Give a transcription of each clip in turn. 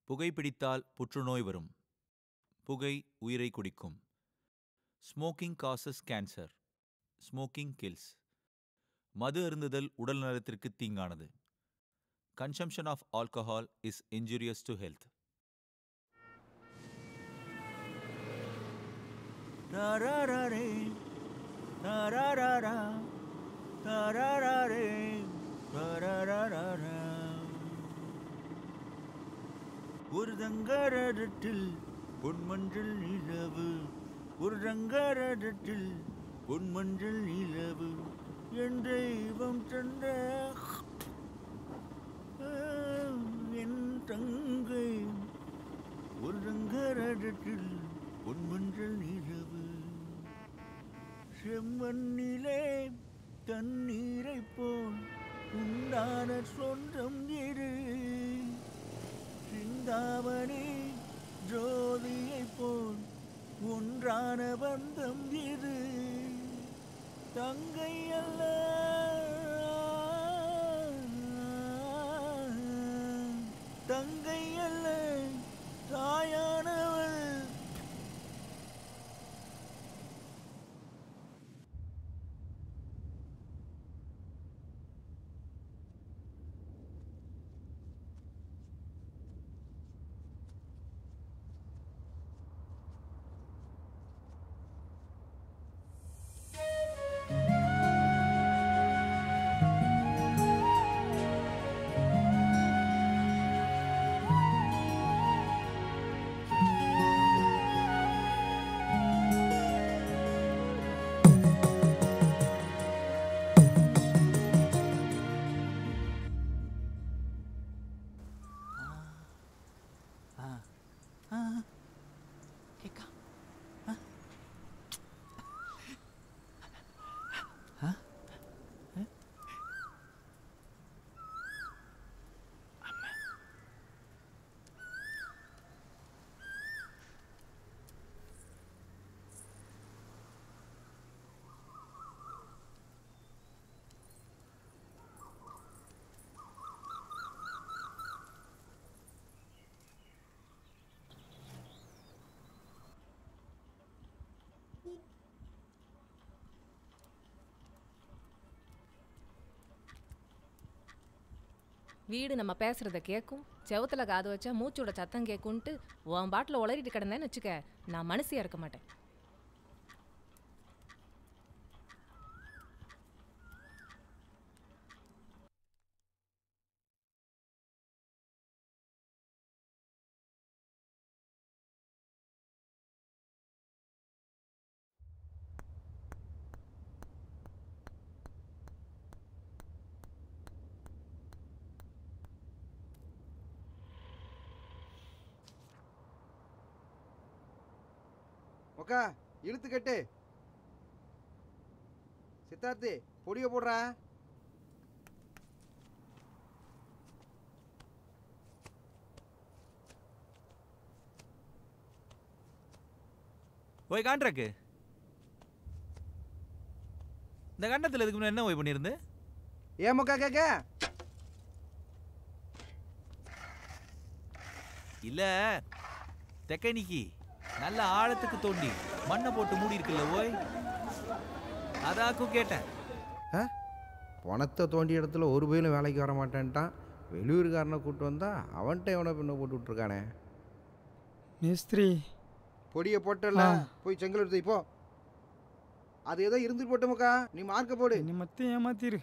புகைப்பிடித்தால் புற்றுநோய் வரும் புகை உயிரை குடிக்கும் smoking causes cancer smoking kills மது அருந்துதல் உடல் நலத்திற்கு தீங்கானது consumption of alcohol is injurious to health ஒரு தங்கரடத்தில் பொன்மஞ்சள் நிலவு ஒரு தங்கரடத்தில் பொன்மஞ்சள் நிலவு என் தெய்வம் தந்த என் தங்கை ஒரு தங்கரடத்தில் பொன்மஞ்சள் நிலவு செம்மண்ணிலே தண்ணீரை போல் உண்டான சொந்தம் இரு சிந்தாமணி ஜோதியை போல் ஒன்றான பந்தம் இது தங்கை அல்ல தங்கை அல்ல தாயானவள் வீடு நம்ம பேசுறத கேட்கும் செவுத்துல காது வச்சா மூச்சோட சத்தம் கேட்கும்ட்டு உன் பாட்டில் உளறிட்டு கிடந்தேன்னு வச்சுக்க நான் மனசியா இருக்க மாட்டேன் ஒக்கா இழுத்து கட்டு சித்தார்த்தி பொடிய போடுறா ஓய் காண்ட்ராக்கு இந்த கண்டத்தில் இதுக்கு முன்னாடி என்ன ஓய் பண்ணியிருந்து ஏன் முக்கா கேக்க இல்ல தெக்கனிக்கு நல்ல ஆழத்துக்கு தோண்டி மண்ணை போட்டு மூடி இருக்குல்ல ஓய் அதாக்கும் கேட்டேன் பணத்தை தோண்டிய இடத்துல ஒரு பயிலும் வேலைக்கு வர மாட்டேன்ட்டான் வெளியூர்காரனை கூப்பிட்டு வந்தா அவன்கிட்ட எவனை பின்ன போட்டு விட்ருக்கானே மேஸ்திரி பொடியை போட்டல ஆ. போய் செங்கல் எடுத்து இப்போ அது ஏதோ இருந்து போட்டு முக்கா நீ மார்க்க போடு என்னை மட்டும் ஏமாத்திரு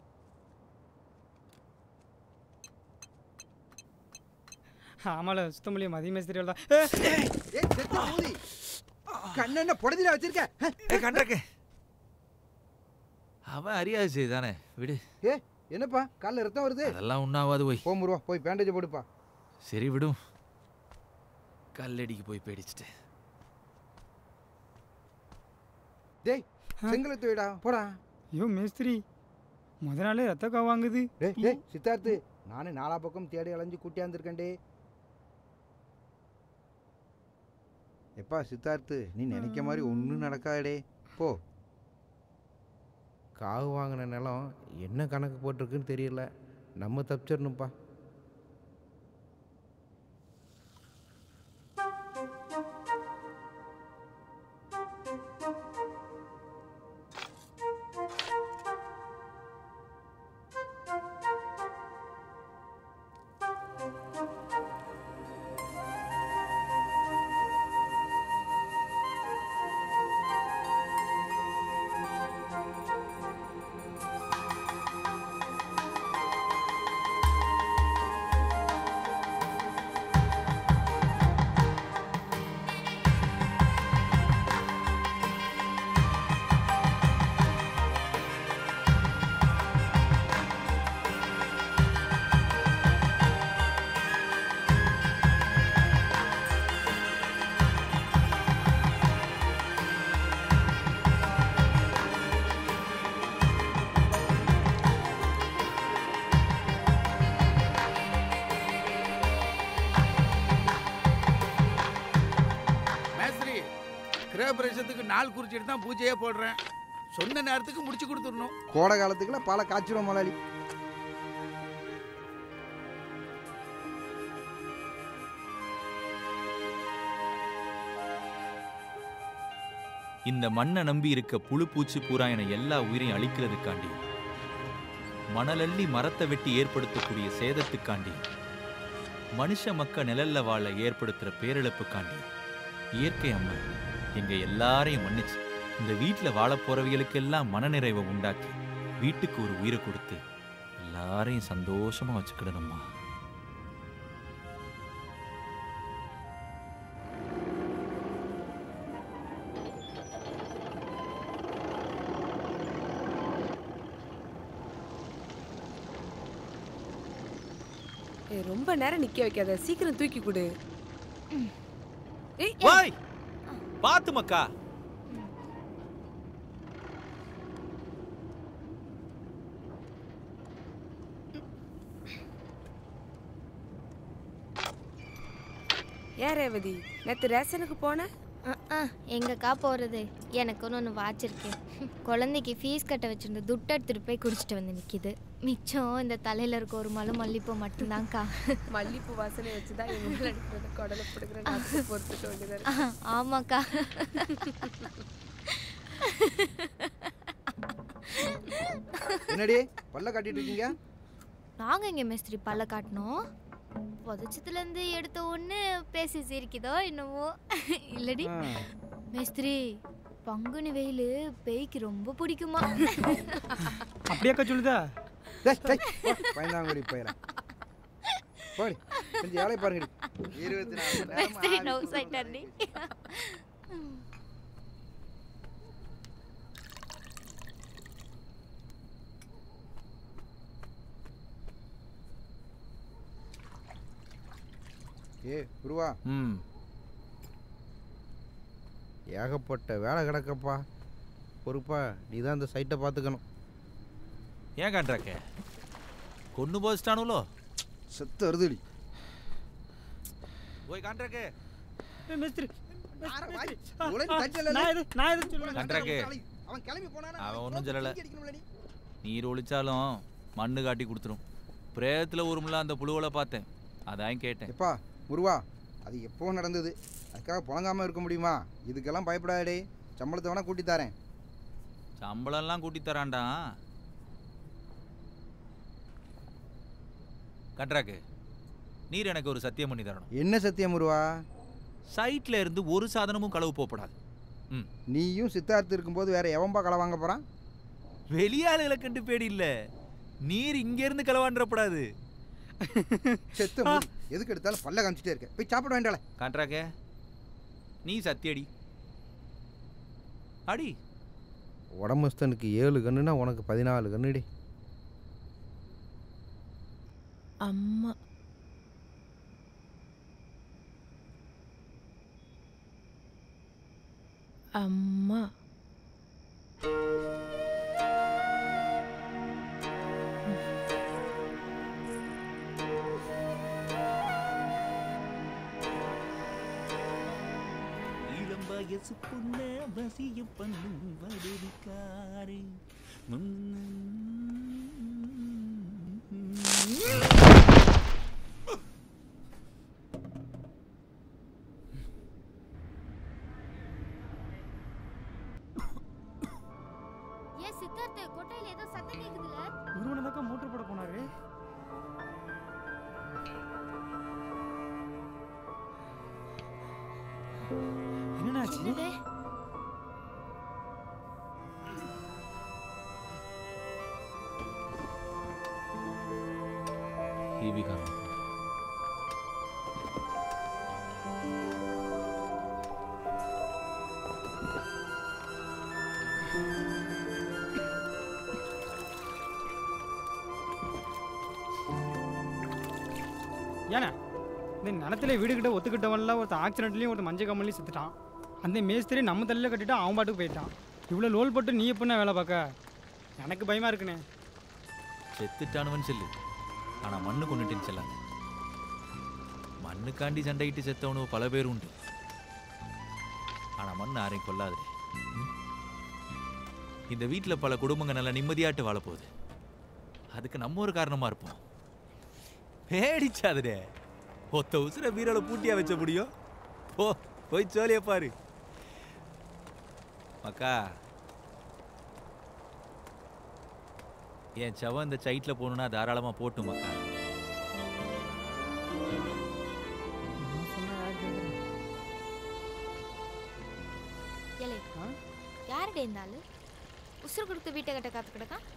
ஆமால சுத்தமல்லி மதிய மேஸ்திரி தான் ஏய் செத்த ஊதி கண்ணென்ன புடதில வச்சிருக்க ஏ கண்ட்ராக்கு அவன் அறியாது செய்தானே விடு ஏ என்னப்பா கால்ல ரத்தம் வருது அதெல்லாம் ஒன்றாவது போய் போ முருவா போய் பேண்டேஜ் போடுப்பா சரி விடும் கல்லடிக்கு போய் பேடிச்சிட்டு டேய் செங்கல் எடுத்து வைடா போடா ஐயோ மேஸ்திரி முத நாளே ரத்த காவாங்குது டேய் டேய் சித்தார்த்து நானே நாலா பக்கம் தேடி அலைஞ்சு கூட்டியாந்துருக்கேன்டே எப்பா சித்தார்த்து நீ நினைக்க மாதிரி ஒன்றும் நடக்காதே போ காவு வாங்கின நிலம் என்ன கணக்கு போட்டிருக்குன்னு தெரியல நம்ம தப்பிச்சிடணும்ப்பா கிரகப்பிரவேசத்துக்கு நாள் குறிச்சிட்டு தான் பூஜையே போடுறேன் சொன்ன நேரத்துக்கு முடிச்சு கொடுத்துடணும் கோடை காலத்துக்குள்ள பாலை காய்ச்சிரும் முதலாளி இந்த மண்ணை நம்பி இருக்க புழு பூச்சி பூரா என எல்லா உயிரையும் அழிக்கிறதுக்காண்டி மணலள்ளி மரத்தை வெட்டி ஏற்படுத்தக்கூடிய சேதத்துக்காண்டி மனுஷ மக்க நிழல்ல வாழ ஏற்படுத்துற பேரிழப்புக்காண்டி இயற்கை அம்மா எங்க எல்லாரையும் மன்னிச்சு இந்த வீட்ல வாழ போறவங்களுக்கெல்லாம் மனநிறைவை உண்டாக்கி வீட்டுக்கு ஒரு உயிரை கொடுத்து எல்லாரையும் சந்தோஷமா வச்சுக்கிடணும்மா ஏய் ரொம்ப நேரம் நிக்க வைக்காத சீக்கிரம் தூக்கி கொடு ஏய் வாய் பாத்து மக்கா ஏன் ரேவதி நேத்து ரேஷனுக்கு போன எங்கக்கா போகிறது எனக்குன்னு ஒன்று வாச்சிருக்கு குழந்தைக்கு ஃபீஸ் கட்ட வச்சிருந்த துட்டு எடுத்துட்டு போய் குடிச்சிட்டு வந்து நிற்கிது மிச்சம் இந்த தலையில் இருக்க ஒரு மலு மல்லிப்பூ மட்டும்தான்க்கா மல்லிப்பூ வாசனை வச்சுதான் எங்க மேல அடிக்கிறது குடலை பிடிக்கிற நாக்கு பொறுத்துட்டு வேண்டியதா இருக்கு. ஆஹ், ஆமாக்கா என்னடி பல்ல காட்டிட்டு இருக்கீங்க நாங்கள் இங்கே மேஸ்திரி பல்ல காட்டினோம் புதைச்சதுலேருந்து எடுத்த ஒன்று பேசி சிரிக்குதோ என்னவோ இல்லடி ஆ. மேஸ்திரி பங்குனி வெயில் பேய்க்கு ரொம்ப பிடிக்குமா அப்படியாக்கா சொல்லுதா டேய், டேய், போ, பயந்தாங்குடி பயிர போடி கொஞ்சம் வேலையை பாருங்கடி இருபத்தி நாலு மணி நேரமா மேஸ்திரி ஆடி நோஸ் தூக்கம் ஆயிட்டாண்டி ஏ குருவா ம் ஏகப்பட்ட வேலை கிடக்கப்பா பொறுப்பா நீ தான் இந்த சைட்டை பார்த்துக்கணும் ஏன் காண்றாக்க கொண்டு போச்சிட்டானுலோ செத்து வருதுடி போய் காண்றாக்க ஏய், மேஸ்திரி ஆற மேஸ்திரி, வாய். ஆ, உலகம் ஆ, தச்சல இல்ல? நான் எது நான் எது சொல்லுவேன் கண்ட்ராக்கு. அவன் கிளம்பி போனானா அவன் ஒண்ணும் சொல்லல. அடிக்கணும்ல நீ நீர் ஒழிச்சாலும் மண்ணு காட்டி கொடுத்துரும் பிரேயத்தில் உருமுல அந்த புழுவலை பார்த்தேன் அதான் கேட்டேன் எப்பா முருவா அது எப்போ நடந்தது அதுக்காக புழங்காம இருக்க முடியுமா இதுக்கெல்லாம் பயப்படாதே சம்பளத்தை வேணா கூட்டி தரேன் சம்பளம்லாம் கூட்டி தரான்டா கண்ட்ராக்கு நீர் எனக்கு ஒரு சத்தியம் பண்ணி தரணும் என்ன சத்தியம் முருவா சைட்ல இருந்து ஒரு சாதனமும் களவு போகப்படாது ம் நீயும் சித்தார்த்து இருக்கும்போது வேற எவன்பா களை வாங்க போறான் வெளியாளுகளை கண்டு பேடி இல்ல நீர் இங்க இருந்து களவாண்டப்படாது செத்த மூடி. எதுக்கு எடுத்தாலும் பல்ல காமிச்சிட்டே இருக்க போய் சாப்பிட வேண்டால காண்ட்ராக்க நீ சத்தியடி அடி உடம்புஸ்தனுக்கு ஏழு கண்ணுனா உனக்கு பதினாலு கண்ணுடி அம்மா அம்மா இளம் வயசு பொண்ண வசியம் பண்ணும் வடுவிக்காரி ஏன் சித்தார்த்து கொட்டையில் ஏதோ சத்தம் கேட்குதுல முருகனதாக்கா மோட்டர் போட போனாரு என்னண்ணாச்சு என்னது ஈவிகாரம் ஏண்ணா இந்த நிலத்துல வீடு கிட்ட ஒத்துக்கிட்டவன்லாம் ஒருத்தன் ஆக்சிடென்ட்லேயும் ஒருத்தன் மஞ்சள் கம்மலையும் செத்துட்டான் அந்த மேஸ்திரி நம்ம தலையில் கட்டிட்டு அவன் பாட்டுக்கு போயிட்டான் இவ்வளோ லோல் போட்டு நீ எப்படிண்ணா வேலை பார்க்க எனக்கு பயமாக இருக்குண்ணே செத்துட்டானுவன் சொல்லு ஆனா மண்ணு கொண்டுட்டேன்னு சொல்லாங்க மண்ணுக்காண்டி சண்டையிட்டு செத்தவனு பல பேர் உண்டு ஆனா மண் யாரையும் கொல்லாதுடே ம்? இந்த வீட்டில் பல குடும்பங்க நல்லா நிம்மதியாட்டு வாழ போகுது அதுக்கு நம்ம ஒரு காரணமா இருப்போம் பேடிச்சாதுடே ஒத்த உசுர வீரல பூட்டியா வச்ச முடியும் போ போய் சோழிய பாரு மக்கா என் சவம் இந்த சைட்ல போகணும்னா தாராளமா போட்டு மக்கா ஏலே யாருடே இந்த ஆளு உசுறு கொடுத்து வீட்டை கட்ட காத்து கிடக்கான்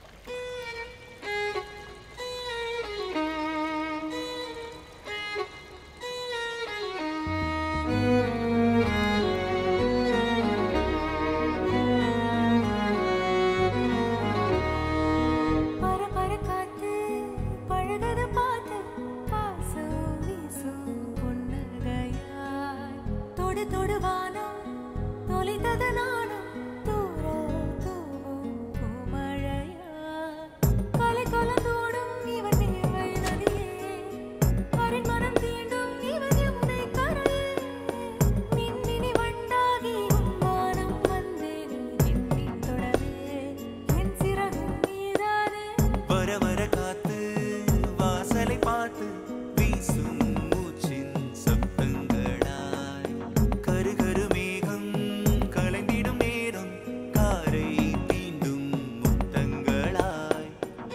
பர பர காத்து பழகத பார்த்து பாசம் வீசும் புன்னகையாய் தொடு தொடு வானம் தொலைத்தது நானும் தூரல் தூவும் பூமழையாய் கலை கலந்தோடும் இவன் தேவை நதியே அரண் மனம் தீண்டும் இவன் யமுனை கரையே மின்மினி வண்டாகி உன் வானம் வந்தேன் எண்ணித் தொடவே என் சிறகும் நீதானே வர வர காத்து வாசலை பார்த்து வீசும் மூச்சின் சப்தங்களாய் கரு கரு மேகம் கலைந்திடும் நேரம் காரை தீண்டும் முத்தங்களாய்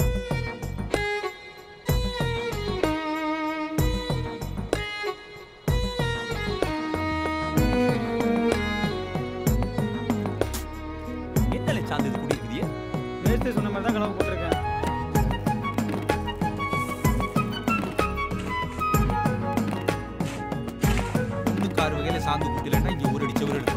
என்னலே சாந்து இது குடியிருக்குதியே நேற்று சொன்ன மாதிரி தான் கலவை போட்டிருக்கேன் ஒன்றுக்கு ஆறு வகையில சாந்து குட்டிலன்னா இங்க ஒரு அடிச்சவர் எழுதுவாங்க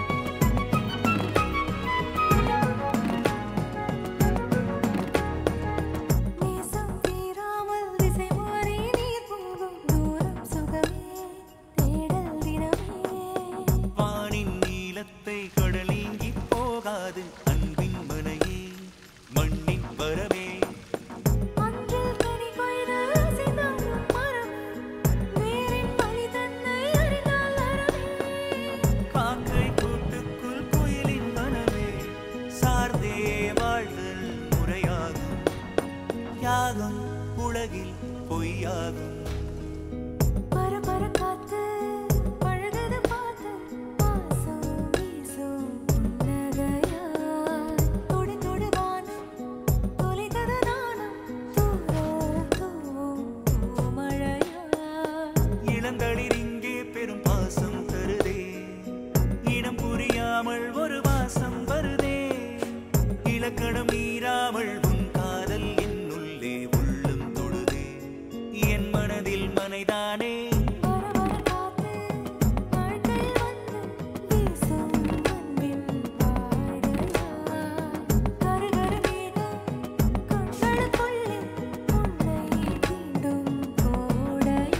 நேசம் தீராமல் திசை மாறி நீர் போகும் தூரம் சுகமே தேடல் தினமே வானின் நீலத்தை கடலீங்கி போகாது அன்பின் மனையே மண்ணின் வரமே அன்றில் கனி கொய்து சிந்தாடும் மரமே வேரின் வழி தன்னை அறிந்தால் அறமே காக்கை கூட்டுக்குள் குயிலின் மனமே சார்ந்தே வாழ்தல் முறையாகும் யாகம் உலகில் பொய்யாகும் பர பர காத்து பழகது பார்த்து பாசம் வீசும் புன்னகையாய் தொடு தொடு வானம் தொலைத்தது நானும் தூரல் தூவும் பூமழையாய் இளங்களில் இங்கே பெரும் பாசம் தருதே இனம் புரியாமல் ஒரு வாசம் வருதே இலக்கணம் மீறாமல் உன் காதல் என்னுள்ளே உள்ளம் தொழுதே என் மனதில் மனைதானே வர வர காத்து வாழ்க்கை வந்து வீசும் அன்பின் வாடையாய் கரு கரு மேகம் கண்களுக்குள்ளே உன்னை தீண்டும் கோடையாய்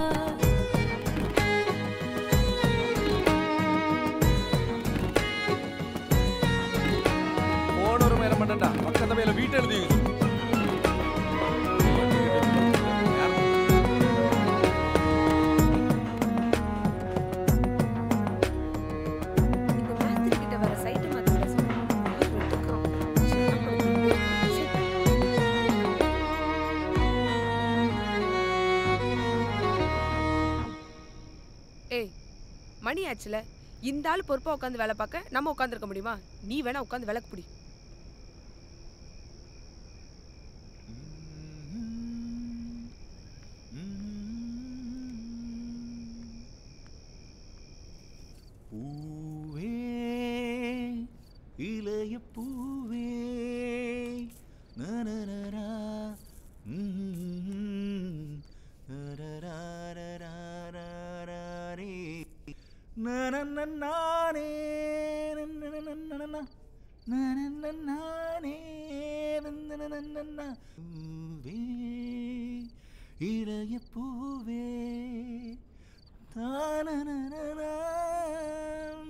போனொரு மேல மண்டா பக்கத்து மேல வீட்டு எழுதி இந்த மேஸ்திரி கிட்ட வர சைட்டு மாத்தி பேசணும் உயிர் விட்டுக்கும் ஏய் மணி ஆச்சுல இந்த ஆள் பொறுப்பா உட்காந்து வேலை பார்க்க நம்ம உட்காந்துருக்க முடியுமா நீ வேணா உட்காந்து விளக்கு பிடி பூவே இளைய பூவே நனனரா, ம்ம், நரராரராரராரே. நனனன்னானே, நனனனனனனா, நனனன்னானே, நனனனனனா. பூவே இளைய பூவே தானனனனம்,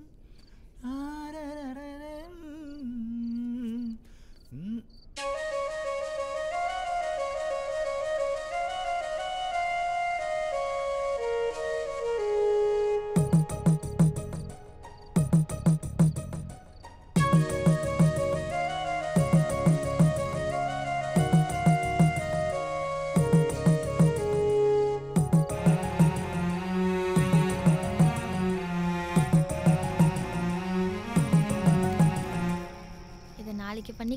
ஆரரரரம். ம்.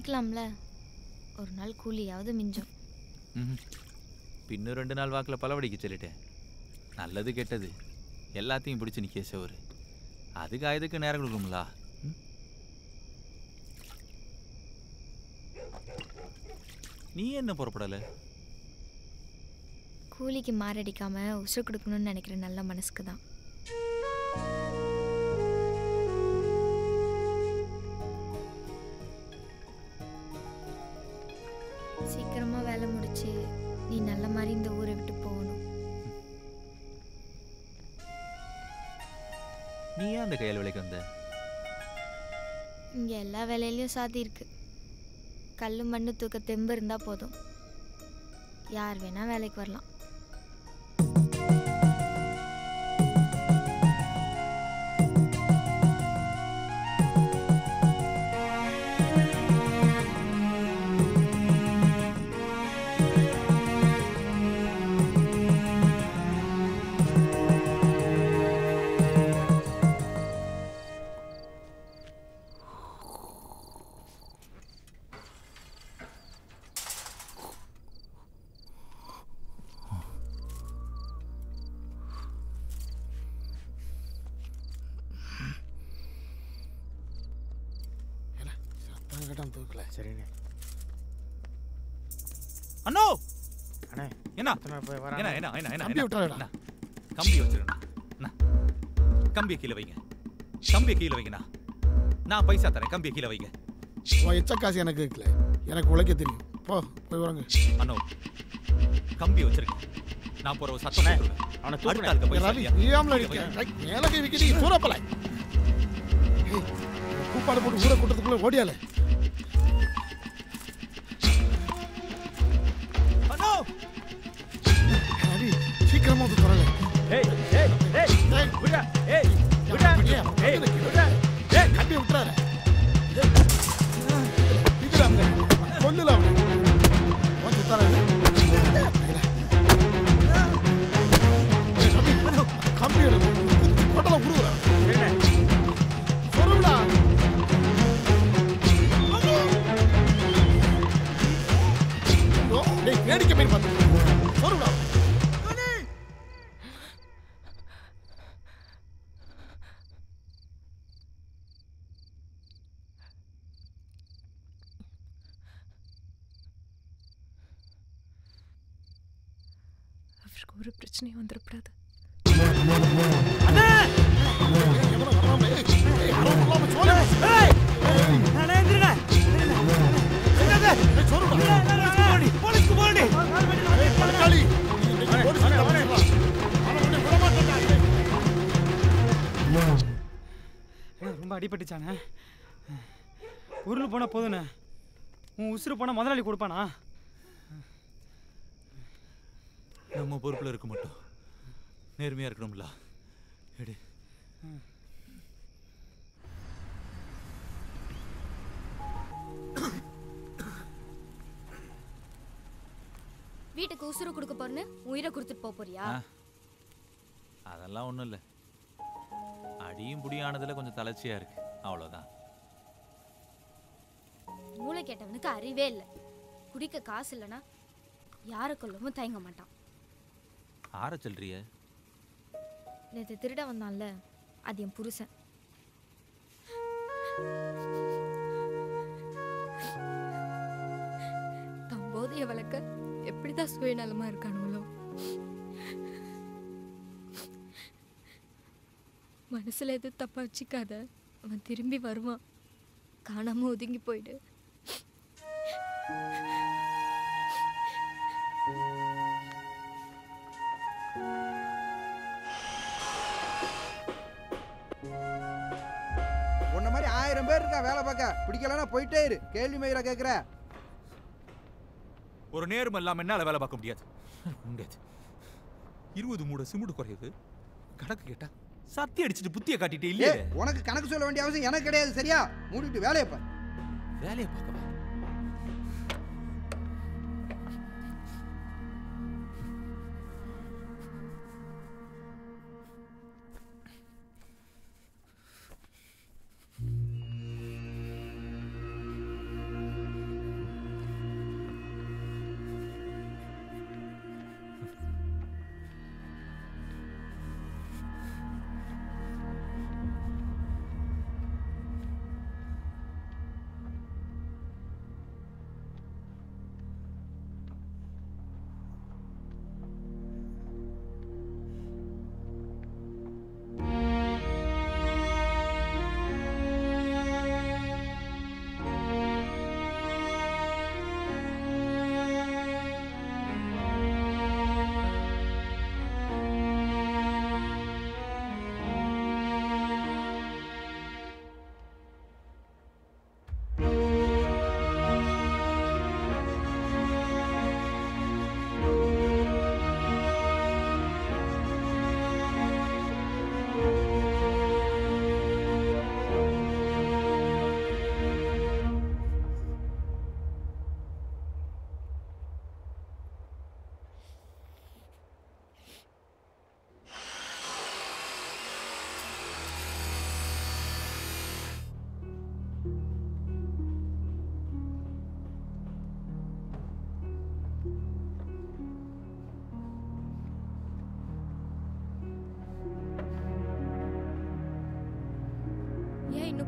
பண்ணிக்கலாம்ல ஒரு நாள் கூலியாவது மிஞ்சும் ம்ஹும். பின்னும் ரெண்டு நாள் வாக்கில் பலவடிக்க சொல்லிட்டேன் நல்லது கெட்டது எல்லாத்தையும் பிடிச்சி நிற்க சோறு அதுக்கு அதுக்கு நேரம் கொடுக்கணும்ல ம்? நீ என்ன புறப்படலை கூலிக்கு மாரடிக்காம உசுறு கொடுக்கணும்னு நினைக்கிற நல்ல மனசுக்கு தான் சீக்கிரமா வேலை முடிச்சு நீ நல்ல மாதிரி இந்த ஊரை விட்டு போகணும் நீ ஏன் அந்த கையால் வேலைக்கு வந்த இங்கே எல்லா வேலையிலையும் சாதி இருக்கு கல் மண்ணு தூக்க தெம்பு இருந்தால் போதும் யார் வேணா வேலைக்கு வரலாம் சத்தம் கேட்டான் தூக்கல சரிண்ணே அண்ணோ அண்ணே என்ன எத்தனை போய் என்ன வரேன் என்ன என்ன என்ன கம்பி என்ன? விட்டுறாதடா. என்ன? கம்பி வச்சிருக்கணும் என்ன? கம்பியை கீழே வைங்க கம்பியை கீழே வைங்கண்ணா நான் பைசா தரேன் கம்பியை கீழே வைங்க உன் எச்ச காசு எனக்கு இருக்கல எனக்கு உழைக்க தெரியும் போ போய் வாங்க அண்ணோ கம்பியை வச்சிருக்கேன் நான் போற ஒரு சத்தம் போட்டுருவேன். அவனை அடுத்த தூக்குறேன் ஆளுக்கு பைசா ரவி இல்லையா? நீயாமல கீழே அடிக்க வைங்க. மேல கை வைக்கிறீங்க சூறப்பல கூப்பாடு போட்டு ஊரை கூட்டத்துக்குள்ள ஓடியால அண்ணோ ரவி சீக்கிரமா வந்து தொடல ஏய் ஏய் ஏய் விடா ஏய் விடா ஏய் விடா ஏய் கம்பி விட்டுறாரு இதுல அவங்க கொல்லுல அவங்க வந்து தராரு கம்பி எடுத்து கொட்டல குடுக்குறான் சொல்லுடா டேய் வேடிக்கை போய் பார்த்து சொல்லுடா அவருக்கு ஒரு பிரச்சனையும் வந்துடக்கூடாது எவனோ வராம ஏய் ஏய் ஹலோ சொல்லாம சொல்லு ஏய் அண்ணே எந்திரண்ணே ஏய் சொல்லுடா போலீஸ்க்கு போடி பணக்காளி இன்னைக்கு போலீஸ் கிட்ட வந்துடுறான். அவனை உன்னை விட மாட்டேன்டா. அண்ணா, ரொம்ப அடிபட்டுச்சாண்ணே பொருள் போனால் போதுண்ணே உன் உசுறு போனால் முதலாளி கொடுப்பானா நம்ம பொறுப்புல இருக்க மாட்டோம் நேர்மையா இருக்கணும்ல எடு வீட்டுக்கு உசுறு கொடுக்க போறேன்னு உயிரை கொடுத்துட்டு போக போறியா ஆ. அதெல்லாம் ஒண்ணும் இல்ல அடியும் புடியானதுல கொஞ்சம் தளர்ச்சியா இருக்கு அவ்வளவுதான் மூளை கேட்டவனுக்கு அறிவே இல்லை குடிக்க காசு இல்லைன்னா யாரை கொல்லவும் தயங்க மாட்டான் ஆற சொல்றிய நேற்று திருட வந்தான்ல அது என் புருஷன் தம் போதைய வளர்க்க எப்படிதான் சுயநலமா இருக்கானுங்களோ மனசுல எதுவும் தப்பா வச்சுக்காத அவன் திரும்பி வருவான் காணாம ஒதுங்கி போயிடு உன்ன மாதிரி ஆயிரம் பேர் இருக்கா வேலை பார்க்க பிடிக்கலன்னா போயிட்டே இரு கேள்வி மயிரா கேட்குற ஒரு நேர்மை இல்லாம என்னால வேலை பார்க்க முடியாது முடியாது இருபது மூட சிமுடு குறையுது கணக்கு கேட்டா சத்தி அடிச்சுட்டு புத்திய காட்டிட்டே ஏ இல்லையே உனக்கு கணக்கு சொல்ல வேண்டிய அவசியம் எனக்கு கிடையாது சரியா மூடிட்டு வேலையை பாரு வேலையை பார்க்கவா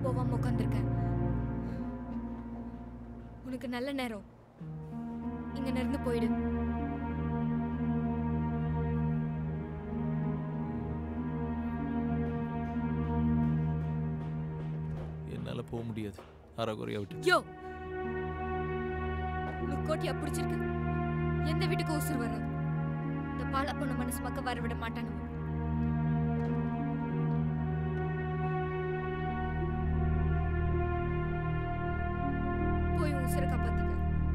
போகாம உட்காந்துருக்க உனக்கு நல்ல நேரம் இங்க நடந்து போயிடு என்னால போக முடியாது அறகுறையா விட்டு யோ உனக்கு கோட்டியா பிடிச்சிருக்கு எந்த வீட்டுக்கு உசுர் வராது இந்த பாலா பொண்ணு மனசு பக்கம் வர விட மாட்டாங்க போய் உன் உசுரை காப்பாத்திக்க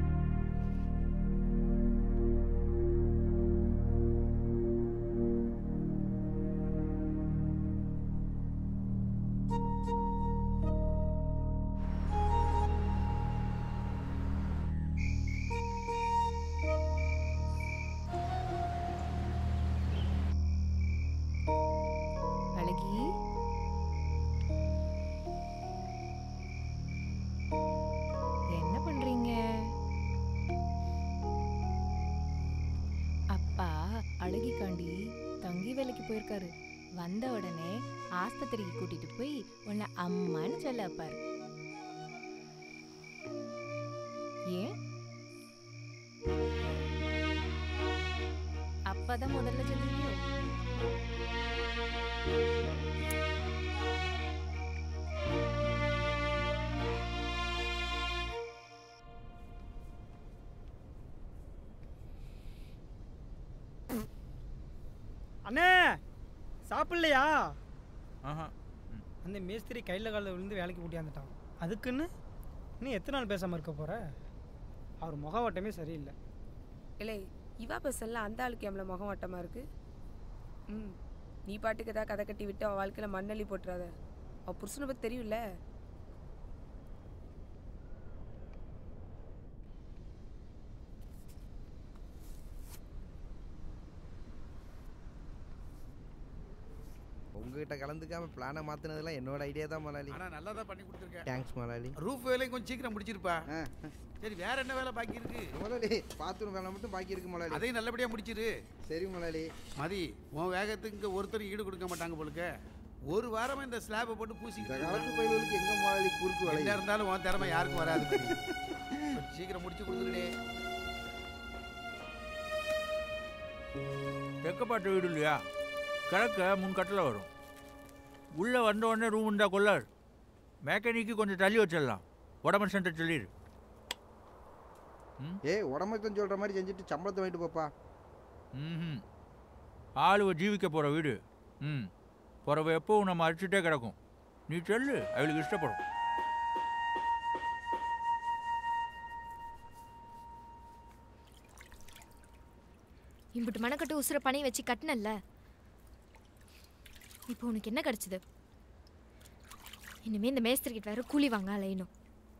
அழகி என்ன பண்றீங்க அப்பா அழகிக்காண்டி தங்கி வேலைக்கு போயிருக்காரு வந்த உடனே ஆஸ்பத்திரிக்கு கூட்டிட்டு போய் உன்னை அம்மான்னு சொல்ல வைப்பாரு ஏன் அப்பதான் முதல்ல சொல்லுவியோ அண்ணே சாப்பிடலையா ஆஹா அந்த மேஸ்திரி கையில் காலில் விழுந்து வேலைக்கு கூட்டியாந்துட்டான் அதுக்குன்னு நீ எத்தனை நாள் பேசாமல் இருக்க போற அவர் முகவாட்டமே சரியில்லை இல்லை இவா பசன்லாம் அந்த ஆளுக்கு எவ்வளோ முகம் வட்டமாக இருக்கு ம் நீ பாட்டுக்கு ஏதாவது கதை கட்டி விட்டு அவள் வாழ்க்கையில் மண்ணள்ளி போட்டுறாத அவள் புருஷனை பற்றி தெரியும்ல உங்ககிட்ட கலந்துக்காம பிளானை மாற்றினதெல்லாம் என்னோட ஐடியா தான் மலாலி ஆனா நல்லா தான் பண்ணி கொடுத்துருக்கேன் தேங்க்ஸ் மலாலி ரூஃப் வேலையும் கொஞ்சம் சீக்கிரம் முடிச்சிருப்பா ஆ சரி வேற என்ன வேலை பாக்கி இருக்கு முதலாளி பாத்ரூம் வேலை மட்டும் பாக்கி இருக்கு மலாலி அதையும் நல்லபடியா முடிச்சிரு சரி மலாலி மதி உன் வேகத்துக்கு இங்க ஒருத்தர் ஈடு கொடுக்க மாட்டாங்க போலுக்க ஒரு வாரமா இந்த ஸ்லாபை போட்டு இந்த பூசிக்கிட்டு காலத்து இருக்கான். பயிர்களுக்கு எங்க முதலாளி குறுக்கு என்ன வலை இருந்தாலும் உன் திறமை யாருக்கும் வராது மதி. கொஞ்சம் சீக்கிரம் முடிச்சு கொடுத்துருடே தெக்கப்பாட்டு வீடு இல்லையா கிழக்க முன் கட்டில் வரும் உள்ளே வந்த உடனே ரூம் இருந்தா கொள்ளார் மேக்கானிக்கு கொஞ்சம் தள்ளி வச்சிடலாம் உடம்பு சென்டர் சொல்லிடு ஏய் உடம்புக்கு சொல்ற மாதிரி செஞ்சுட்டு சம்பளத்தை வாங்கிட்டு போப்பா ம் ஆளுவ ஜீவிக்க போகிற வீடு ம் பிறவை எப்போவும் நம்ம அடிச்சுட்டே கிடக்கும் நீ சொல்லு அவளுக்கு இஷ்டப்படும் இம்புட்டு மனக்கட்டு உசுர பணி வச்சு கட்டினல்ல இப்போ உனக்கு என்ன கிடைச்சது இனிமே இந்த மேஸ்திரி கிட்ட வேற கூலி வாங்க அலையணும்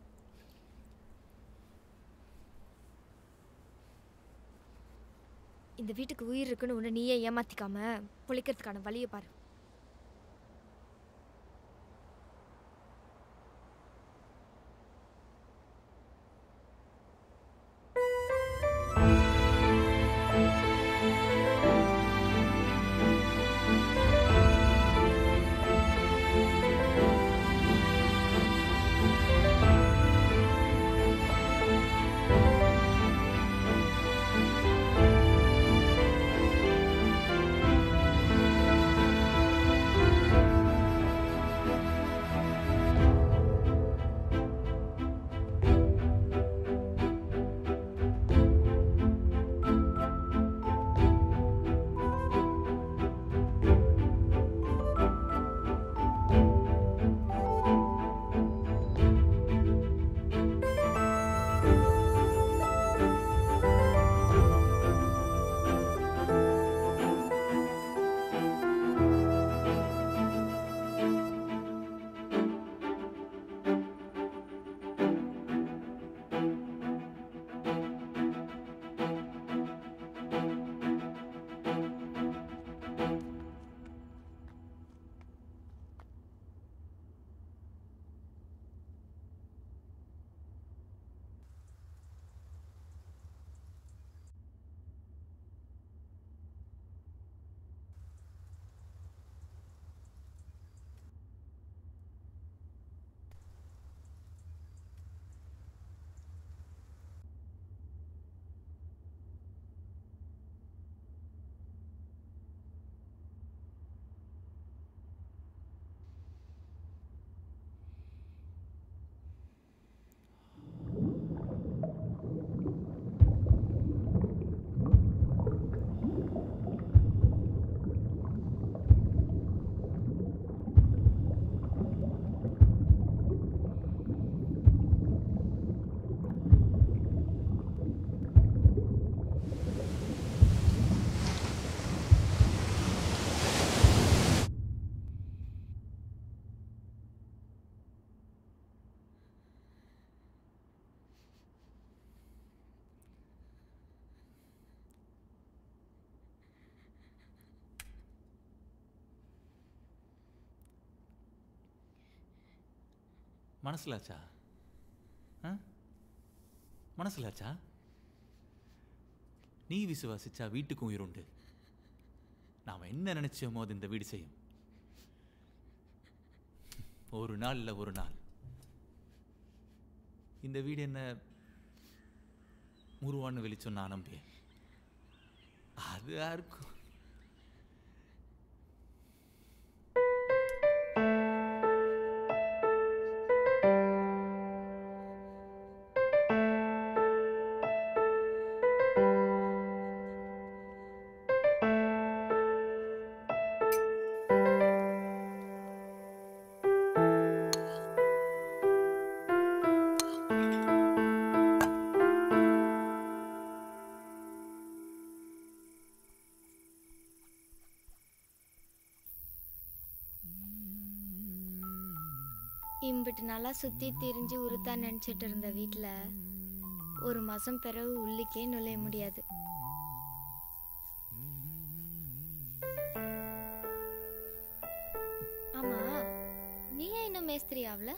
இந்த வீட்டுக்கு உயிர் இருக்குன்னு உன்னை நீயே ஏமாத்திக்காம பொழைக்கிறதுக்கான வழியை பாரு ஆ மனசிலாச்சா ஆ மனசிலாச்சா நீ விசுவாசிச்சா வீட்டுக்கும் உயிருண்டு நாம் என்ன நினைச்சோமோ அது இந்த வீடு செய்யும் ஒரு நாள்ல ஒரு நாள் இந்த வீடு என்ன முருவான்னு வெளிச்சம் நான் நம்பியேன் அது யாருக்கும் இம்பிட்டு நல்லா சுற்றி திரிஞ்சு உருத்தா நினச்சிட்டு இருந்த வீட்டில் ஒரு மாதம் பிறகு உள்ளுக்கே நுழைய முடியாது ஆமா நீ ஏன் இன்னும் மேஸ்திரி ஆகல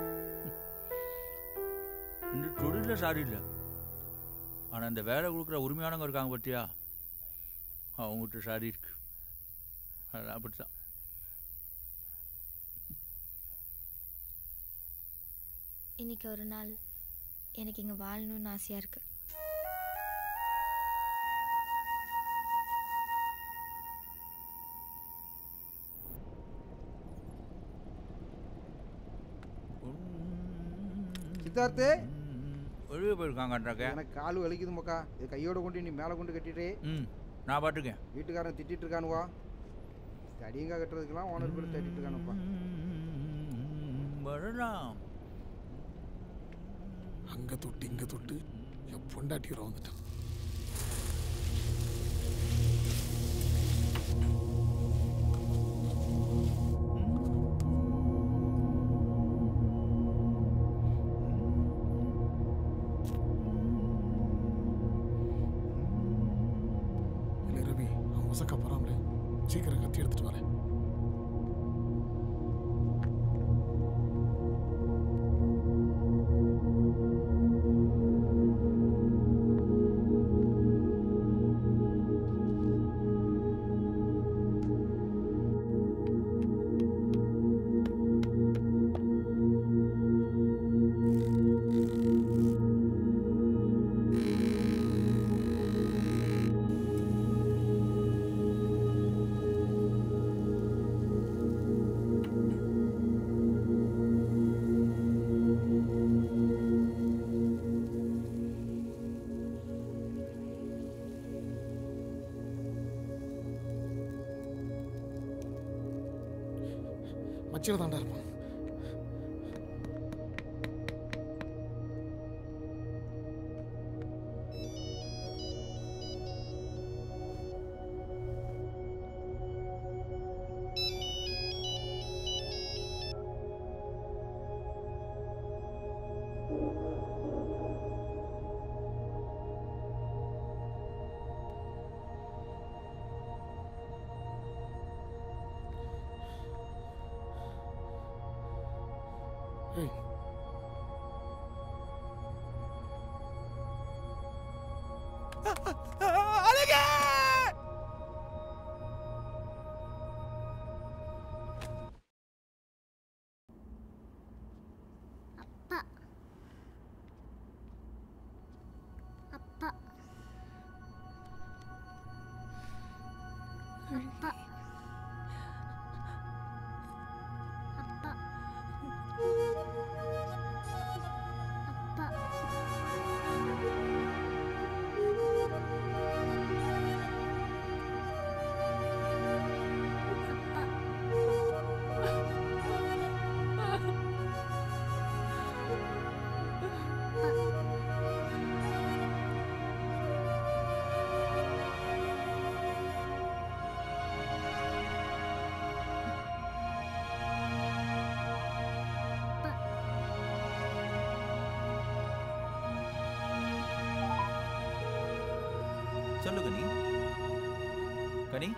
இந்த தொழிலில் சாரி இல்லை ஆனால் இந்த வேலை கொடுக்குற உரிமையானவங்க இருக்காங்க பத்தியா அவங்ககிட்ட சாரி இருக்கு அது அப்படித்தான் இன்னைக்கு ஒரு நாள் எனக்கு இங்கே வாழணும்னு ஆசையாக இருக்கு சித்தார்த்து வெளியே போயிருக்காங்கன்றாக்க எனக்கு கால் வலிக்குது மக்கா இது கையோட கொண்டு நீ மேலே கொண்டு கட்டிட்டு ம் நான் பாட்டுக்கேன் வீட்டுக்காரன் திட்டிட்டு இருக்கானுவா தடியங்க கட்டுறதுக்கெல்லாம் ஓனர் பேர் திட்டிட்டு இருக்கானுப்பா வரலாம் அங்க தொட்டு இங்க தொட்டு என் பொண்டாட்டி வந்துட்டான் இல்லை ரவி அவன் உசக்க போறாமலே சீக்கிரம் கத்தி எடுத்துட்டு வரேன் மச்சில தாண்டா இருப்பான் ஏய் அப்பா அப்பா அப்பா அப்பா அப்பா சொல்லு கனி கனி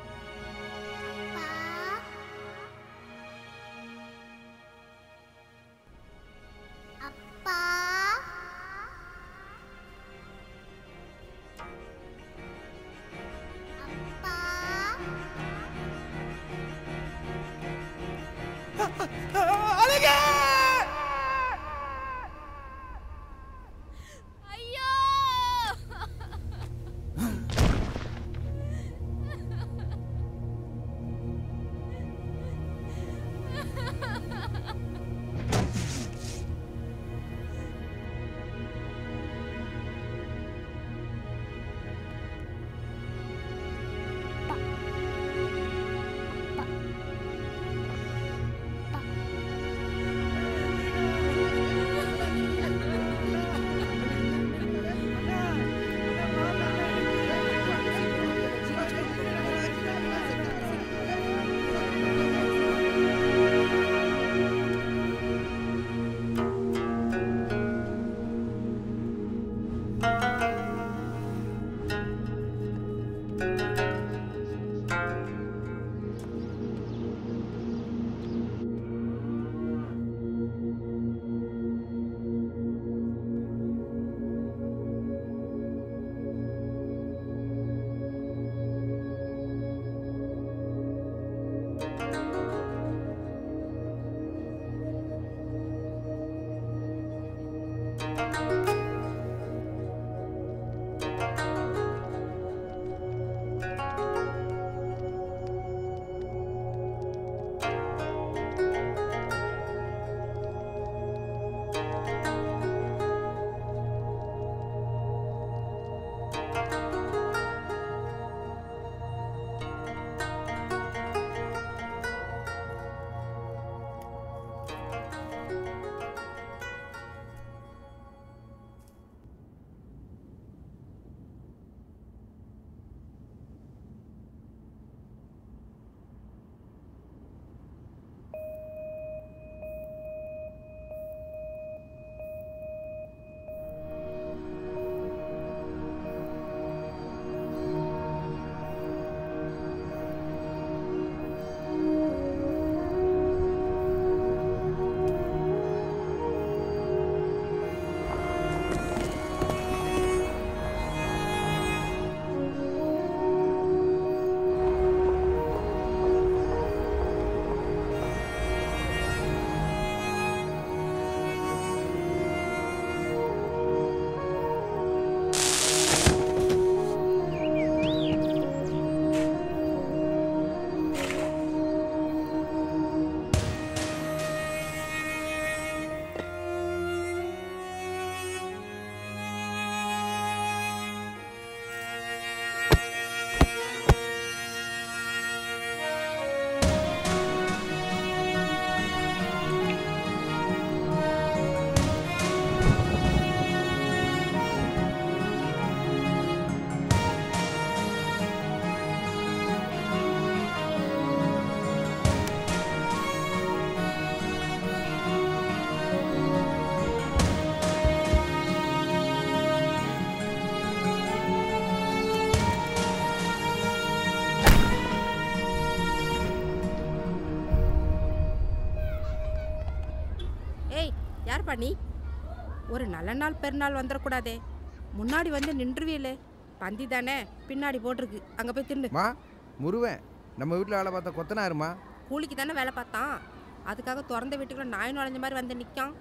என்னப்பா நீ ஒரு நல்ல நாள் பெருநாள் வந்துடக்கூடாதே முன்னாடி வந்து நின்றுவியலே பந்தி தானே பின்னாடி போட்டிருக்கு அங்கே போய் தின்னு மா முருவன் நம்ம வீட்டில் வேலை பார்த்த கொத்தனாருமா கூலிக்கு தானே வேலை பார்த்தான் அதுக்காக திறந்த வீட்டுக்குள்ள நாய் நுழைஞ்ச மாதிரி வந்து நிற்கான்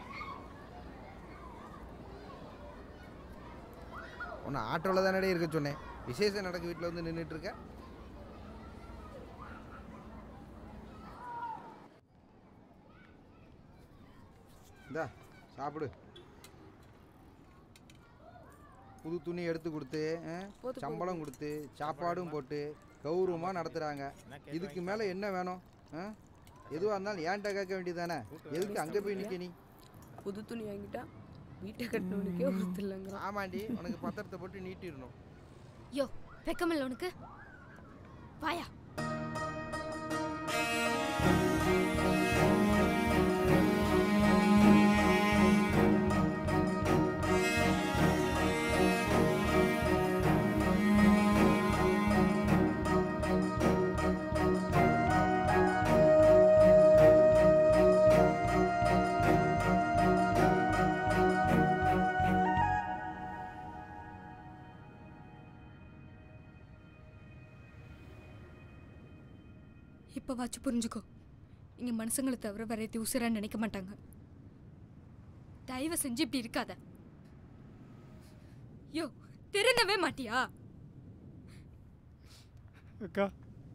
உன்னை ஆட்டோவில் தானே இருக்க சொன்னேன் விசேஷம் நடக்க வீட்டில் வந்து நின்றுட்டு இருக்க இந்தா சாப்பிடு புது துணி எடுத்து கொடுத்து ஆ, போதும், சம்பளம் கொடுத்து சாப்பாடும் போட்டு கௌரவமாக நடத்துகிறாங்க இதுக்கு மேலே என்ன வேணும் ஆ? எதுவாக இருந்தாலும் ஏன்ட்ட கேட்க வேண்டியதானே எதுக்கு அங்கே போய் நிற்க நீ புது துணி வாங்கிட்டா வீட்டை கட்டினவனுக்கே ஒருத்தர் இல்லைங்க ஆமாண்டி உனக்கு பத்திரத்தை போட்டு நீட்டிடணும் யோ வெக்கமில்ல உனக்கு வாயா இப்போ வாச்சு புரிஞ்சுக்கோ இங்கே மனுஷங்களை தவிர வேற எத்தி உசுரான்னு நினைக்க மாட்டாங்க தயவு செஞ்சு இப்படி இருக்காத யோ திருந்தவே மாட்டியா அக்கா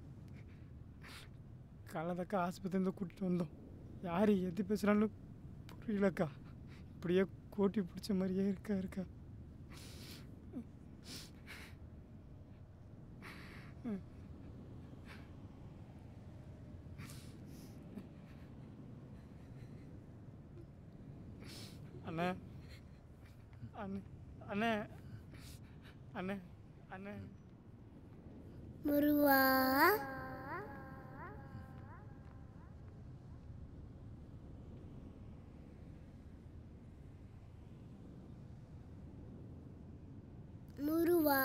காலதக்கா ஆஸ்பத்திரியிலேருந்து கூட்டிட்டு வந்தோம் யார் எது பேசுகிறான்னு புரியலக்கா இப்படியே கோட்டி பிடிச்ச மாதிரியே இருக்கா இருக்கா அண்ணே அண்ணே அண்ணே அண்ணே அண்ணே முருவா முருவா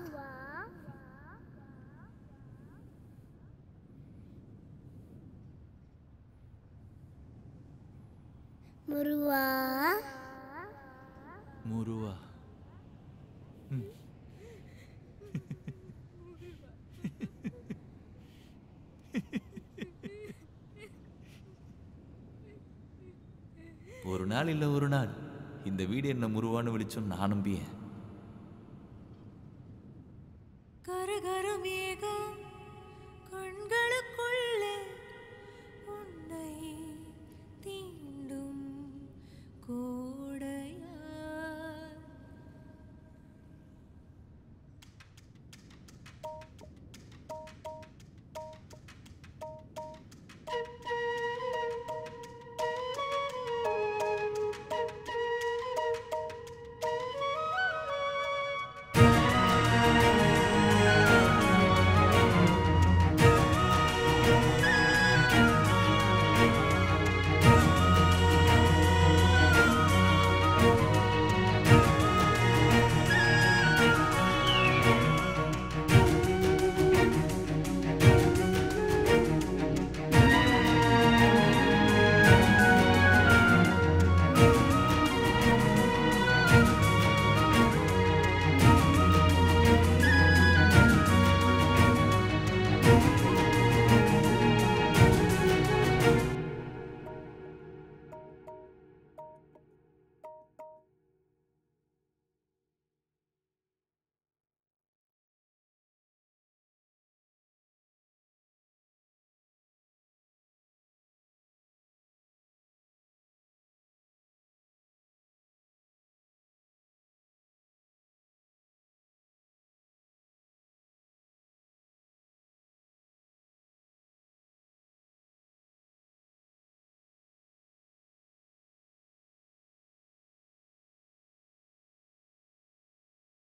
முருவா முருவா ம். ஒரு நாள் இல்லை ஒரு நாள் இந்த வீடு என்ன முருவான்னு விழிச்சோம் நான் நம்பியேன் கரகர மேகம் கண்களுக்குள்